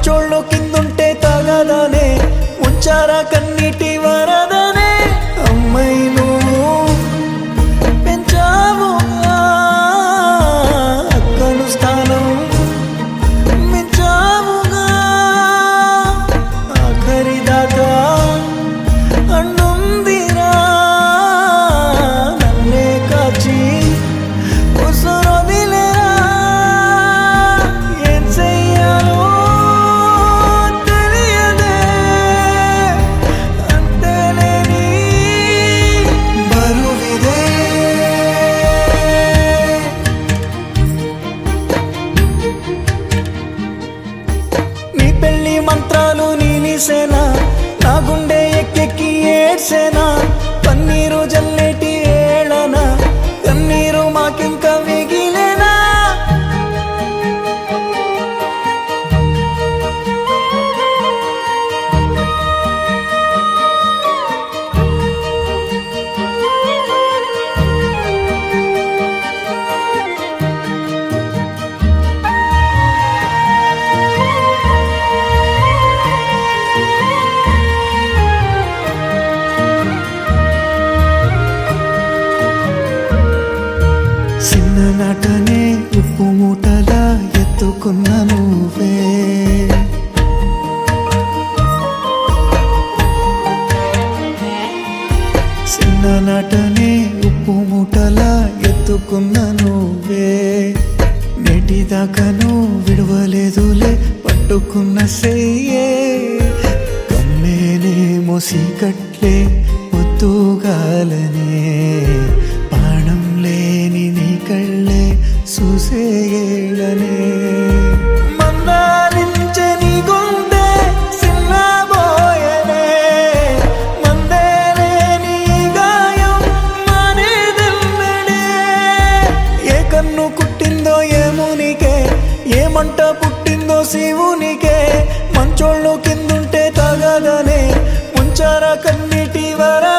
మంచోళ్ళు కిందుంటే తగదనే ఉంచారా కన్నీటి వరదనే అమ్మాయి నువ్వు పెంచావుగా అక్కను స్థానం మించావుగా ఆఖరి దాకా అన్నుందిరా నన్నే కాచి ఉసురొదిలేరా ఏం చెయ్యాలో తెలియదే అంతేలేని బరువిదే నీ పెళ్లి మంత్రాలు నీలిసేనా నా గుండె ఎక్కెక్కి ఏడ్సేనా పన్నీరు జల్లేటి ఏళనా కన్నీరు మాకింక మిగిలేనా చిన్ననాటనే ఉప్పు మూటలా ఎత్తుకున్న నువ్వే చిన్ననాటనే ఉప్పు మూటలా ఎత్తుకున్న నువ్వే నేటిదాకాను విడవలేదులే పట్టుకున్న సెయ్యే కమ్మేనే మోసికట్లే ముద్దుగాలనే ప్రాణం లేని నీ కళ్ళే చూసేయలనే మందాలించే నీ గుండె సిన్నబోయనే మందేలే నీ గాయం మానేదెన్నడే ఏ కన్ను కుట్టిందో ఏమునికే ఏ మంట పుట్టిందో శివునికే మంచోళ్ళు కిందుంటే తగదనే ముంచారా కన్నీటి వరా